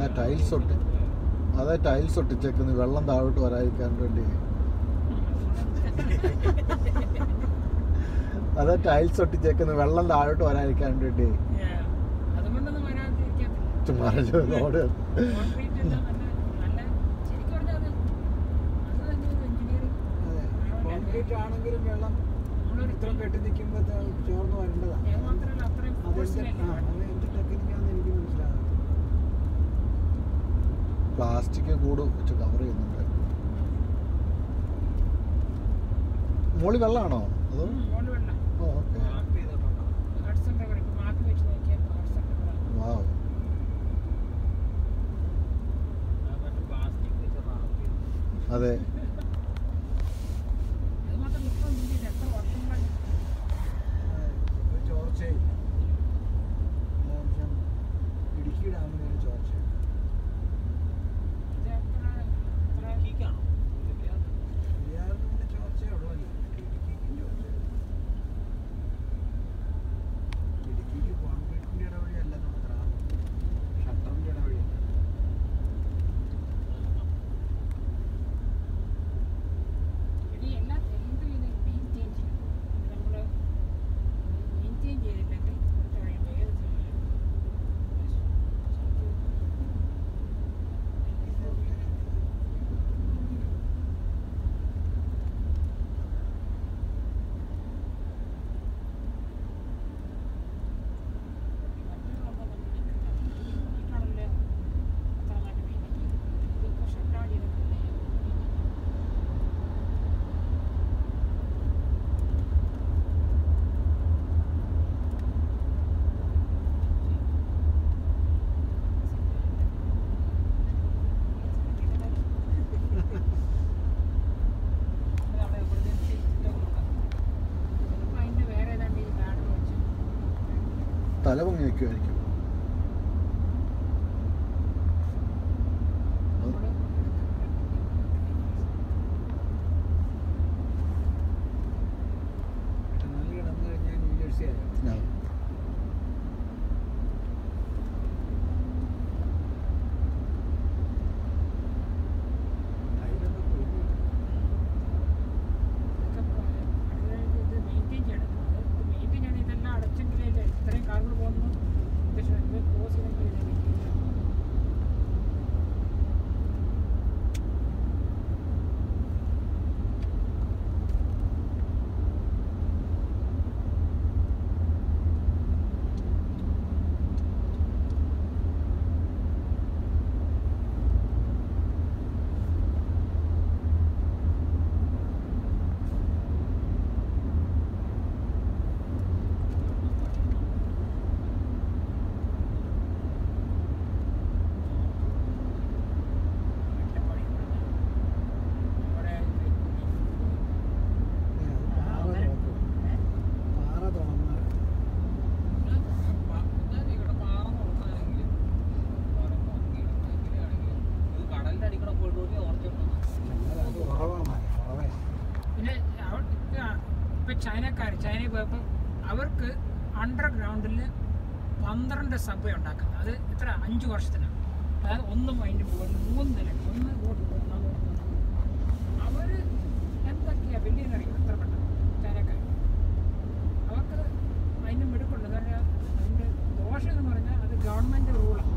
ആ ടൈൽസ് ഒട്ടി അതെ ടൈൽസ് ഒട്ടിച്ചേക്കുന്നത് വെള്ളം താഴോട്ട് വരാതിരിക്കാൻ വേണ്ടി അതെ ടൈൽസ് ഒട്ടിച്ചേക്കുന്നത് വെള്ളം താഴോട്ട് വരാതിരിക്കാൻ വേണ്ടി അതുകൊണ്ടൊന്നും വരാതിരിക്കത്തില്ല ചുമ്മാ റോഡ് കോൺക്രീറ്റ് എല്ലാം നല്ല നല്ല ശരിക്കും പറഞ്ഞാൽ അത് അത് തന്നെ ഒരു എഞ്ചിനീയറിംഗ് കോൺക്രീറ്റ് ആണെങ്കിലും വെള്ളം ഇത്ര കെട്ടി നിൽക്കുമ്പോൾ ചോർന്ന് വരേണ്ടതാണ് ഞാൻ മാത്രമല്ല അത്രയും അതെന്ത് ഫോഴ്സിലല്ലേ ആ അത് എന്ത് ടെക്നിക്കാന്ന് എനിക്ക് മനസ്സിലാകുന്നത് പ്ലാസ്റ്റിക് കൂട് വെച്ച് കവർ ചെയ്യുന്നുണ്ട് മുകളിൽ വെള്ളമാണോ അതോ മോള് വെള്ളം ഓ ഓക്കെ മാപ്പ് ചെയ്തിട്ടുണ്ടോ ഹഡ്സൺ റിവർ ഇപ്പം മാർക്ക് വെച്ച് നോക്കിയാൽ ഹഡ്സൺ റിവറാണ് വാവ് പ്ലാസ്റ്റിക് വെച്ച് റാപ്പ് ചെയ്തു അതെ അത് മാത്രം ഇപ്പം ഇല്ല എത്ര വർഷങ്ങളായി ഒരു ചോർച്ചയില്ല അതാവശ്യം ഇടുക്കി ഡാമിന് ഒരു ചോർച്ചയില്ല ഇത് എത്ര എത്ര പെരിയാറിന് പിന്നെ ചോർച്ചയേ ഉള്ളല്ലോ ഇടുക്കിക്കും ചോർച്ചയില്ല ഇടുക്കിക്ക് കോൺക്രീറ്റിന്റെ ഇടവഴിയല്ല നമ്മുടെ ഷട്ടറിന്റെ ഇടവഴിയല്ല ഇനി എല്ലാം എന്ത് ചെയ്ത് മെയിൻറ്റെയിൻ ചെയ്യണം നമ്മൾ മെയിൻറ്റെയിൻ ചെയ്തില്ലെങ്കിൽ എന്താ പറയുക ഏത് സമയം അതിന്റെ വേറെ ഏതാണ്ട് ഈ ഗാർഡൻ വെച്ച് തല പൊങ്ങി നിൽക്കുമായിരിക്കും നമ്മള് ടണലിൽ കിടന്നു കഴിഞ്ഞാൽ ന്യൂജേഴ്സി ആയോ ആ. ടൈലൊക്കെ പൊളിഞ്ഞു ഇതൊക്കെ അത് ഇത് മെയിൻറ്റെയിൻ ചെയ്യണം ഇത് മെയിൻറ്റെയിൻ ചെയ്യണം ഇതെല്ലാം അടച്ചെങ്കിലേ ഇല്ലേ ഇത്രയും കാറുകൾ പോകുന്നു ഇത് ഷ- ഇത് ക്ലോസ് ചെയ്തെങ്കിലേ ഇത് മെയിൻറ്റെയിൻ ചെയ്യണം നല്ല പണി കൊടുക്കണം. അവിടെ പാറ തുറന്നാൽ കടലിന്റെ അടിക്കണ പോയിട്ട് നോക്കി ഓർമ്മ അത് കുറവാണ് കുറവേ പിന്നെ അവ- ഇത് ഇപ്പൊ ചൈനക്കാർ ചൈനയിൽ പോയപ്പോൾ അവർക്ക് അണ്ടർഗ്രൗണ്ടിൽ പന്ത്രണ്ട് സബ്വേ ഉണ്ടാക്കുന്നത് അത് എത്ര അഞ്ച് വർഷത്തിനാണ് അതായത് ഒന്നും അതിൻ്റെ മുകളിൽ മൂന്ന് നില ഒന്ന് റോഡ് അവർ എന്തൊക്കെയാ വലിയെന്നറിയോ എത്ര പെട്ടെന്ന് ചൈനക്കാർ അവർക്ക് അതിന് മിടുക്കുണ്ട് കാരണം അതിൻ്റെ ദോഷം എന്ന് പറഞ്ഞാൽ അത് ഗവൺമെൻറ് റൂളാണ്